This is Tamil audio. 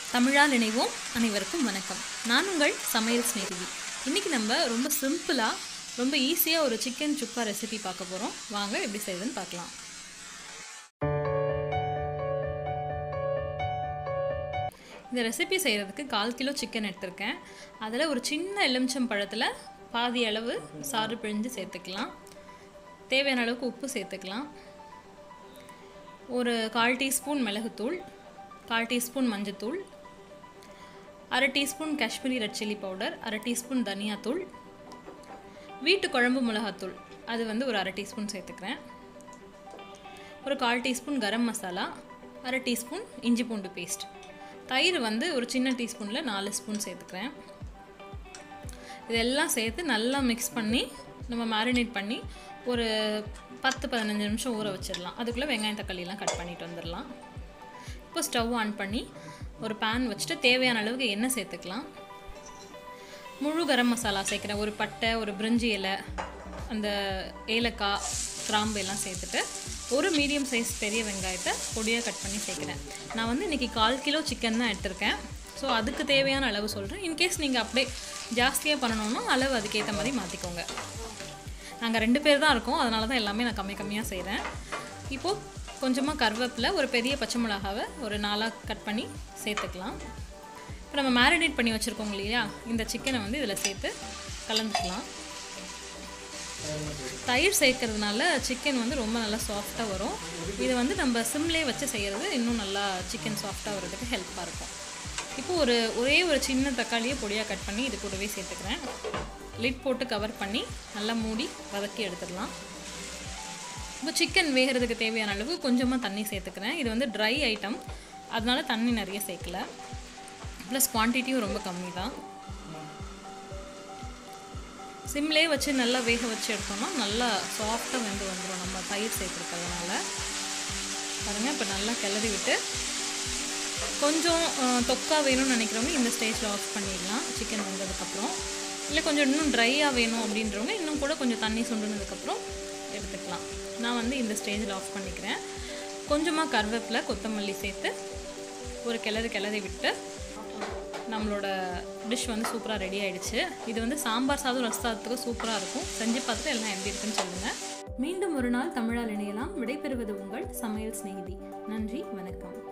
தமிழால் இணைவோம் அனைவருக்கும் வணக்கம் நான் உங்கள் சமையல் ஸ்நேகிதி இன்றைக்கி நம்ம ரொம்ப சிம்பிளாக ரொம்ப ஈஸியாக ஒரு சிக்கன் சுக்கா ரெசிபி பார்க்க போகிறோம் வாங்க எப்படி செய்யுதுன்னு பார்க்கலாம் இந்த ரெசிபி செய்கிறதுக்கு கால் கிலோ சிக்கன் எடுத்திருக்கேன் அதில் ஒரு சின்ன எலுமிச்சம் பழத்தில் பாதி அளவு சாறு பிழிஞ்சு சேர்த்துக்கலாம் தேவையான அளவுக்கு உப்பு சேர்த்துக்கலாம் ஒரு கால் டீஸ்பூன் மிளகுத்தூள் கால் டீஸ்பூன் மஞ்சத்தூள் அரை teaspoon Kashmiri red chilli powder அரை டீஸ்பூன் தனியாத்தூள் வீட்டு குழம்பு மிளகாத்தூள் அது வந்து ஒரு அரை டீஸ்பூன் சேர்த்துக்கிறேன் ஒரு கால் டீஸ்பூன் கரம் மசாலா அரை டீஸ்பூன் இஞ்சி பூண்டு பேஸ்ட் தயிர் வந்து ஒரு சின்ன டீஸ்பூனில் நாலு ஸ்பூன் சேர்த்துக்கிறேன் இதெல்லாம் சேர்த்து நல்லா மிக்ஸ் பண்ணி நம்ம மேரினேட் பண்ணி ஒரு பத்து பதினஞ்சு நிமிஷம் ஊற வச்சிடலாம் அதுக்குள்ளே வெங்காயம் தக்காளியெல்லாம் கட் பண்ணிட்டு வந்துடலாம் இப்போ ஸ்டவ் ஆன் பண்ணி ஒரு பேன் வச்சுட்டு தேவையான அளவுக்கு எண்ணெய் சேர்த்துக்கலாம் முழு கரம் மசாலா சேர்க்குறேன் ஒரு பட்டை ஒரு பிரிஞ்சி இலை அந்த ஏலக்காய் கிராம்பு எல்லாம் சேர்த்துட்டு ஒரு மீடியம் சைஸ் பெரிய வெங்காயத்தை பொடியாக கட் பண்ணி சேர்க்குறேன் நான் வந்து இன்றைக்கி கால் கிலோ சிக்கன் தான் எடுத்திருக்கேன் ஸோ அதுக்கு தேவையான அளவு சொல்கிறேன் இன்கேஸ் நீங்கள் அப்படியே ஜாஸ்தியாக பண்ணணுன்னா அளவு அதுக்கேற்ற மாதிரி மாற்றிக்கோங்க நாங்கள் ரெண்டு பேர் தான் இருக்கோம் அதனால தான் எல்லாமே நான் கம்மி கம்மியாக செய்கிறேன் இப்போது கொஞ்சமாக கருவேப்பிலை ஒரு பெரிய பச்சை மிளகாவை ஒரு நாலாக கட் பண்ணி சேர்த்துக்கலாம் இப்போ நம்ம மேரினேட் பண்ணி வச்சுருக்கோம் இல்லையா இந்த சிக்கனை வந்து இதில் சேர்த்து கலந்துக்கலாம் தயிர் சேர்க்கறதுனால சிக்கன் வந்து ரொம்ப நல்லா சாஃப்டாக வரும் இது வந்து நம்ம சிம்லே வச்சு செய்கிறது இன்னும் நல்லா சிக்கன் சாஃப்டாக வர்றதுக்கு ஹெல்ப்பாக இருக்கும் இப்போ ஒரு ஒரே ஒரு சின்ன தக்காளியை பொடியாக கட் பண்ணி இது கூடவே சேர்த்துக்கிறேன் லிட் போட்டு கவர் பண்ணி நல்லா மூடி வதக்கி எடுத்துடலாம் இப்போ சிக்கன் வேகிறதுக்கு தேவையான அளவு கொஞ்சமாக தண்ணி சேர்த்துக்கிறேன் இது வந்து ட்ரை ஐட்டம் அதனால தண்ணி நிறைய சேர்க்கல ப்ளஸ் குவான்டிட்டியும் ரொம்ப கம்மி தான் சிம்லே வச்சு நல்லா வேக வச்சு எடுத்தோம்னா நல்லா சாஃப்டாக வெந்து வந்துடும் நம்ம தயிர் சேர்த்துருக்கிறதுனால பாருங்கள் இப்போ நல்லா கிளறி விட்டு கொஞ்சம் தொக்கா வேணும்னு நினைக்கிறவங்க இந்த ஸ்டேஜில் ஆஃப் பண்ணிடலாம் சிக்கன் வந்ததுக்கப்புறம் இல்லை கொஞ்சம் இன்னும் ட்ரையாக வேணும் அப்படின்றவங்க இன்னும் கூட கொஞ்சம் தண்ணி சுண்டுனதுக்கப்புறம் எடுத்துக்கலாம் நான் வந்து இந்த ஸ்டேஜில் ஆஃப் பண்ணிக்கிறேன் கொஞ்சமாக கருவேப்பிலை கொத்தமல்லி சேர்த்து ஒரு கிளறு கிளறி விட்டு நம்மளோட டிஷ் வந்து சூப்பராக ரெடி ஆயிடுச்சு இது வந்து சாம்பார் சாதம் ரசத்துக்கு சூப்பராக இருக்கும் செஞ்சு பார்த்துட்டு எல்லாம் எப்படி இருக்குன்னு சொல்லுங்கள் மீண்டும் ஒரு நாள் தமிழால் இணையலாம் விடைபெறுவது உங்கள் சமையல் சிநேகிதி நன்றி வணக்கம்